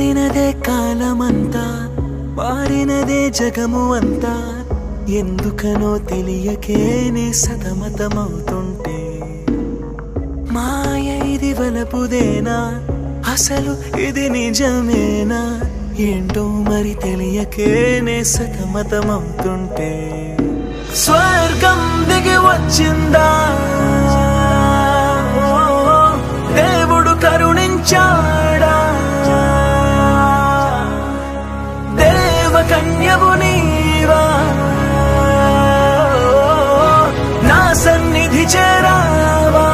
మారినదే కాలమంతా మారినదే జగము అంతా ఎందుకనో తెలియకేనే సతమతమవుతుంటే మాయ ఇది వలపుదేనా అసలు ఇది నిజమేనా ఏంటో మరి తెలియకేనే సతమతమవుతుంటే స్వర్గం దిగి వచ్చిందా దేవుడు కరుణించాడా దేవ కన్యవు నీవా నా సన్నిధి చేరావా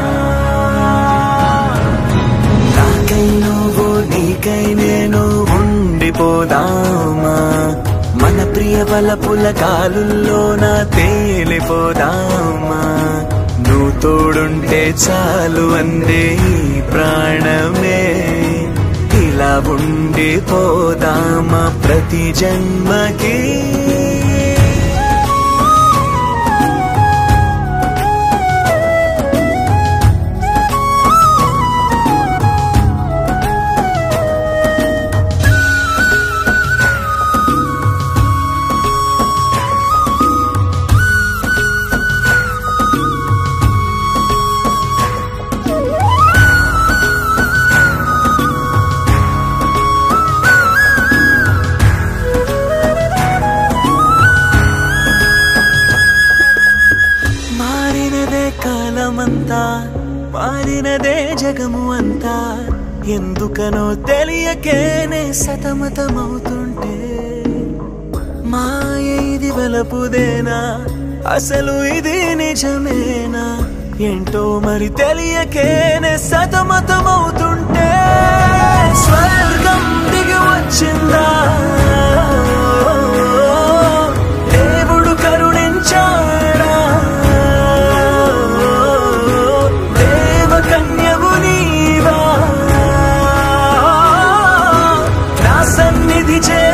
నాకై నువ్వు నీకై నేను ఉండిపోదామా మన ప్రియ బలపుల కాలుల్లోన తేలిపోదామా నువ్వు తోడుంటే చాలు అందే ఈ ప్రాణమే ఇలా ఉండిపోదామా ప్రతి జన్మకి మారినదే కాలమంతా మారినదే జగము అంతా ఎందుకనో తెలియకేనే సతమతమవుతుంటే మాయ ఇది వలపుదేనా అసలు ఇది నిజమేనా ఏంటో మరి తెలియకేనే సతమతమవుతుంటే స్వర్గం దిగి వచ్చిందా దేవుడు కరుణించాడా దేవ కన్యవు నీవా నా సన్నిధి చే